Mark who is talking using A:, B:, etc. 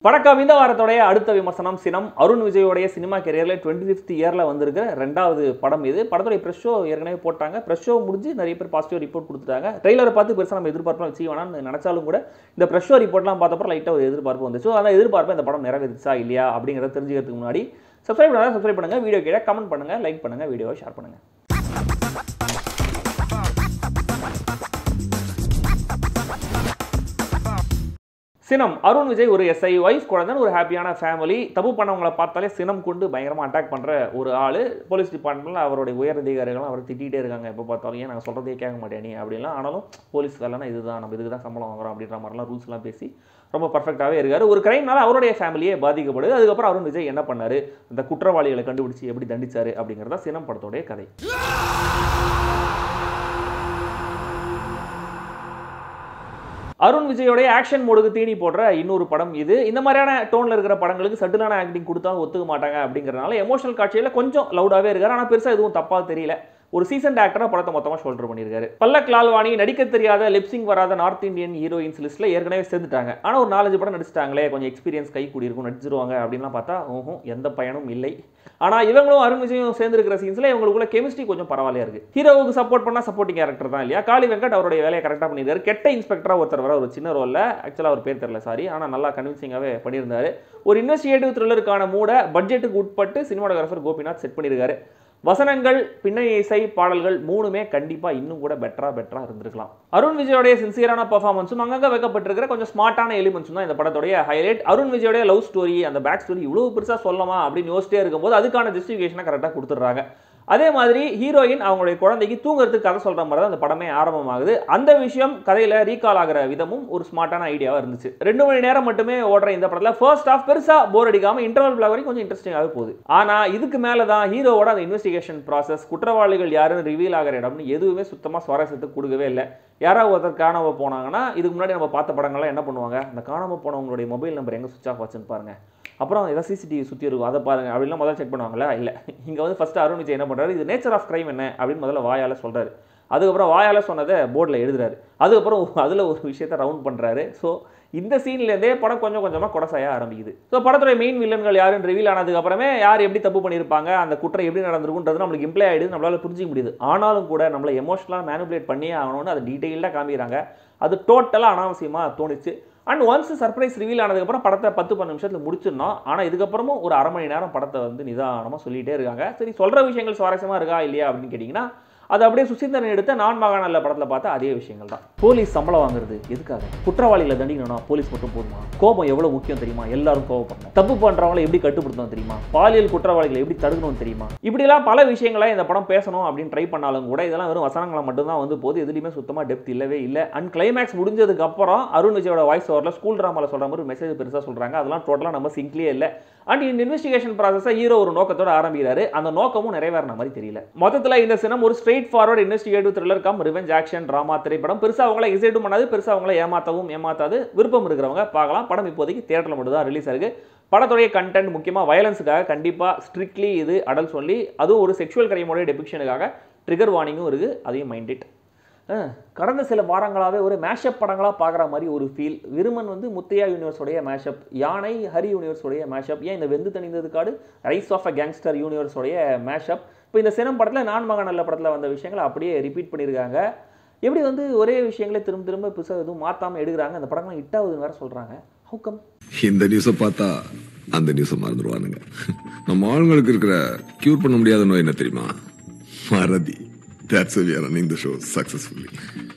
A: வணக்கம் இந்த வாரத்தோடைய அடுத்த விமர்சனம் சினம் அருண் விஜயோடைய சினிமா கெரியரில் டுவெண்ட்டி ஃபிஃப்த் இயரில் வந்திருக்கிற ரெண்டாவது படம் இது படத்துடைய ப்ரெஷ் ஷோ ஏற்கனவே போட்டாங்க ப்ரெஷ் ஷோ முடிஞ்சு நிறைய பேர் பாசிட்டிவ் ரிப்போர்ட் கொடுத்துட்டாங்க ட்ரெய்லரை பார்த்து பெருசாக நம்ம எதிர்பார்ப்போம் வச்சு வேணாம்னு நினச்சாலும் கூட இந்த ப்ரெஷ் ஷோ ரிப்போர்ட்லாம் பார்த்தப்பறம் லைட்டாக ஒரு எதிர்பார்ப்பு வந்துச்சு ஸோ அந்த எதிர்பார்ப்பு இந்த படம் நிறைவேறிச்சா இல்லையா அப்படிங்கிறத தெரிஞ்சுக்கிறதுக்கு முன்னாடி சப்ஸ்கிரைப் பண்ணால் சப்ஸ்கிரைப் பண்ணுங்கள் வீடியோ கீழே கமெண்ட் பண்ணுங்கள் லைக் பண்ணுங்கள் வீடியோவை ஷேர் பண்ணுங்கள் சினம் அருண் விஜய் ஒரு எஸ்ஐ ஒய்ஃப் குழந்தைன்னு ஒரு ஹாப்பியான ஃபேமிலி தப்பு பண்ணவங்கள பார்த்தாலே சினம் கொண்டு பயங்கரமாக அட்டாக் பண்ணுற ஒரு ஆள் போலீஸ் டிபார்ட்மெண்ட்டில் அவருடைய உயர் அதிகாரிகளும் அவர் திட்டிகிட்டே இருக்காங்க எப்போ பார்த்தாலும் ஏன் நாங்கள் சொல்கிறதே கேட்க மாட்டேன் நீ அப்படின்லாம் ஆனாலும் போலீஸ் வேலைனா இதுதான் நம்ம இதுக்கு தான் சம்பளம் வாங்குறோம் அப்படின்ற மாதிரிலாம் ரூல்ஸ்லாம் பேசி ரொம்ப பர்ஃபெக்டாகவே இருக்கார் ஒரு கிரைம்னால அவருடைய ஃபேமிலியே பாதிக்கப்படுது அதுக்கப்புறம் அருண் விஜய் என்ன பண்ணார் அந்த குற்றவாளிகளை கண்டுபிடிச்சி எப்படி தண்டிச்சாரு அப்படிங்கிறதா சினம் படத்தோடைய கதை அருண் விஜயோடைய ஆக்ஷன் மோடுக்கு தீனி போடுற இன்னொரு படம் இது இந்த மாதிரியான டோனில் இருக்கிற படங்களுக்கு சட்டிலான ஆக்டிங் கொடுத்தாலும் ஒத்துக்க மாட்டாங்க அப்படிங்கிறனால எமோஷனல் காட்சியில் கொஞ்சம் லவுடாகவே இருக்காரு ஆனால் பெருசாக எதுவும் தப்பாக தெரியல ஒரு சீசன் ஆக்டராக படத்தை மொத்தமாக ஷோல்டர் பண்ணியிருக்காரு பல்லக் லால்வாணி நடிக்க தெரியாத லிப்சிங் வராத நார்த் இந்தியன் ஹீரோயின்ஸ் லிஸ்ட்டில் ஏற்கனவே சேர்ந்துட்டாங்க ஆனால் ஒரு நாலஞ்சு படம் நடிச்சிட்டாங்களே கொஞ்சம் எக்ஸ்பீரியன்ஸ் கை கூடி இருக்கும் நடிச்சிருவாங்க அப்படின்லாம் பார்த்தா ஓஹும் எந்த பயனும் இல்லை ஆனால் இவங்களும் அருண் விஜயும் சேர்ந்துருக்கிற சீன்ஸில் இவங்களுக்குள்ள கெமிஸ்ட்ரி கொஞ்சம் பரவாயில்லையா இருக்கு ஹீரோவுக்கு சப்போர்ட் பண்ணால் சப்போர்ட்டிங் கேரக்டர் தான் இல்லையா காளி வெங்கட் அவருடைய வேலையை கரெக்டாக பண்ணியிருக்காரு கெட்ட இன்ஸ்பெக்டராக ஒருத்தர் வர ஒரு சின்ன ரோலில் ஆக்சுவலாக அவர் பேர் தெரியல சாரி ஆனால் நல்லா கன்வின்சிங்காகவே பண்ணியிருந்தாரு ஒரு இன்வெஸ்டிகேட்டிவ் த்ரில்லருக்கான மூட பட்ஜெட்டுக்கு உட்பட்டு சினிமாடோகிராஃபர் கோபிநாத் செட் பண்ணியிருக்காரு வசனங்கள் பின்னணி இசை பாடல்கள் மூணுமே கண்டிப்பாக இன்னும் கூட பெட்டரா பெட்டரா இருந்திருக்கலாம் அருண் விஜயோடைய சின்சியரான பர்ஃபார்மன்ஸும் அங்கங்கே வைக்கப்பட்டிருக்கிற கொஞ்சம் ஸ்மார்ட்டான எலிமெண்ட்ஸும் தான் இந்த படத்தோடைய ஹைலைட் அருண் விஜயோடைய லவ் ஸ்டோரி அந்த பேக் ஸ்டோரி இவ்வளோ பெருசாக சொல்லலாமா அப்படின்னு யோசிச்சிட்டே இருக்கும்போது அதுக்கான ஜஸ்டிஃபிகேஷனை கரெக்டாக கொடுத்துட்றாங்க அதே மாதிரி ஹீரோயின் அவங்களுடைய குழந்தைக்கு தூங்குறதுக்கு கதை சொல்கிற மாதிரி தான் அந்த படமே ஆரம்பமாகுது அந்த விஷயம் கதையில் ரீகால் ஆகிற விதமும் ஒரு ஸ்மார்ட்டான ஐடியாவாக இருந்துச்சு ரெண்டு மணி நேரம் மட்டுமே ஓடுற இந்த படத்தில் ஃபர்ஸ்ட் ஆஃப் பெருசாக போர் அடிக்காமல் இன்டர்வல் பிளாக் வரைக்கும் கொஞ்சம் இன்ட்ரெஸ்டிங்காகவே போகுது ஆனால் இதுக்கு மேலே தான் ஹீரோவோட அந்த இன்வெஸ்டிகேஷன் ப்ராசஸ் குற்றவாளிகள் யாருன்னு ரிவீல் ஆகிற இடம்னு எதுவுமே சுத்தமாக சுவாரஸ்யத்துக்கு கொடுக்கவே இல்லை யாராவது ஒருத்தர் காணாமல் போனாங்கன்னா இதுக்கு முன்னாடி நம்ம பார்த்த படங்கள்லாம் என்ன பண்ணுவாங்க அந்த காணாமல் போனவங்களுடைய மொபைல் நம்பர் எங்கே சுவிச் ஆஃப் ஆச்சுன்னு பாருங்க அப்புறம் ஏதாவது சிசிடிவி சுற்றி இருக்கும் அதை பாருங்க அப்படிலாம் முதல்ல செக் பண்ணுவாங்களா இல்லை இங்கே வந்து ஃபஸ்ட்டு அருண் விஜய் என்ன பண்ணுறாரு இது நேச்சர் ஆஃப் கிரைம் என்ன அப்படின்னு முதல்ல வாயால் சொல்கிறாரு அதுக்கப்புறம் வாயால் சொன்னதை போர்டில் எழுதுறாரு அதுக்கப்புறம் அதில் ஒரு விஷயத்தை ரவுண்ட் பண்ணுறாரு ஸோ இந்த சீன்லேருந்தே படம் கொஞ்சம் கொஞ்சமாக கொடசாய ஆரம்பிக்குது ஸோ படத்துடைய மெயின் வில்லன்கள் யாருன்னு ரிவீல் ஆனதுக்கு அப்புறமே யார் எப்படி தப்பு பண்ணியிருப்பாங்க அந்த குற்றம் எப்படி நடந்திருக்குன்றது நம்மளுக்கு இம்ப்ளை ஆகிடுது நம்மளால புரிஞ்சிக்க முடியுது ஆனாலும் கூட நம்மளை எமோஷனலாக மேனுபுலேட் பண்ணியே ஆகணும்னு அதை டீட்டெயில்டாக காமிக்கிறாங்க அது டோட்டலாக அனாவசியமாக தோணுச்சு அண்ட் ஒன்ஸ் சர்ப்ரைஸ் ரிவீல் ஆனதுக்கப்புறம் படத்தை பத்து பத்து நிமிஷத்தில் முடிச்சிடணும் ஆனால் இதுக்கப்புறமும் ஒரு அரை மணி நேரம் படத்தை வந்து நிதானமாக சொல்லிகிட்டே இருக்காங்க சரி சொல்கிற விஷயங்கள் சுவாரஸ்யமாக இருக்கா இல்லையா அப்படின்னு கேட்டிங்கன்னா அது அப்படியே சுசீந்திரன் எடுத்த நான் மகாநல்ல படத்தில் பார்த்தா அதே விஷயங்கள் தான் போலீஸ் சம்பளம் வாங்குறது எதுக்காக குற்றவாளிகளை தண்டிக்கணும்னா போலீஸ் மட்டும் போதுமா கோபம் எவ்வளவு முக்கியம் தெரியுமா எல்லாரும் கோபப்படணும் தப்பு பண்றவங்களை எப்படி கட்டுப்படுத்தணும் தெரியுமா பாலியல் குற்றவாளிகளை எப்படி தடுக்கணும் தெரியுமா இப்படிலாம் பல விஷயங்களை இந்த படம் பேசணும் அப்படின்னு ட்ரை பண்ணாலும் கூட இதெல்லாம் வெறும் வசனங்களை மட்டும்தான் வந்து போது எதுலையுமே சுத்தமாக டெப்த் இல்லவே இல்லை அண்ட் கிளைமேக்ஸ் முடிஞ்சதுக்கு அப்புறம் அருண் விஜயோட வாய்ஸ் ஓவரில் ஸ்கூல் ட்ராமாவில் சொல்கிற மாதிரி மெசேஜ் பெருசாக சொல்கிறாங்க அதெல்லாம் டோட்டலாக நம்ம சிங்க்லேயே இல்லை அண்ட் இந்த இன்வெஸ்டிகேஷன் ப்ராசஸை ஹீரோ ஒரு நோக்கத்தோட ஆரம்பிக்கிறாரு அந்த நோக்கமும் நிறைவேறின மாதிரி தெரியல மொத்தத்தில் இந்த சினம் ஒரு straight forward investigative thriller cum revenge action drama திரைப்படம் பெருசாக அவங்கள எக்ஸைட்டும் பண்ணாது பெருசாக அவங்கள ஏமாத்தவும் ஏமாத்தாது விருப்பம் இருக்கிறவங்க பார்க்கலாம் படம் இப்போதைக்கு தேட்டரில் மட்டும் தான் ரிலீஸ் ஆயிருக்கு படத்துடைய கண்டென்ட் முக்கியமாக வயலன்ஸுக்காக கண்டிப்பாக ஸ்ட்ரிக்ட்லி இது அடல் சொல்லி அதுவும் ஒரு செக்ஷுவல் கிரைமோடைய டெபிக்ஷனுக்காக ட்ரிகர் வார்னிங்கும் இருக்குது அதையும் மைண்டிட் கடந்த சில வாரங்களாகவே ஒரு மேஷப் படங்களாக பார்க்குற மாதிரி ஒரு ஃபீல் விருமன் வந்து முத்தையா யூனிவர்ஸோடைய மேஷப் யானை ஹரி யூனிவர்ஸோடைய மேஷப் ஏன் இந்த Vendhu Thanindhathu Kaadu rise of a gangster யூனிவர்ஸோடைய மேஷப் இப்போ இந்த சினம் படத்தில் நான் மகன் நல்ல படத்தில் வந்த விஷயங்களை அப்படியே ரிப்பீட் பண்ணியிருக்காங்க எப்படி வந்து ஒரே விஷயங்களே திரும்ப திரும்ப புதுசாக எதுவும் மாற்றாமல் எடுக்கிறாங்க அந்த படங்கள்லாம் ஹிட் ஆகுதுன்னு வேற சொல்கிறாங்க ஹவுக்கம்
B: இந்த நியூஸை பார்த்தா அந்த நியூஸை மறந்துடுவானுங்க நம்ம ஆளுங்களுக்கு இருக்கிற கியூர் பண்ண முடியாத நோய் என்ன தெரியுமா மறதி That's why we are running the show successfully.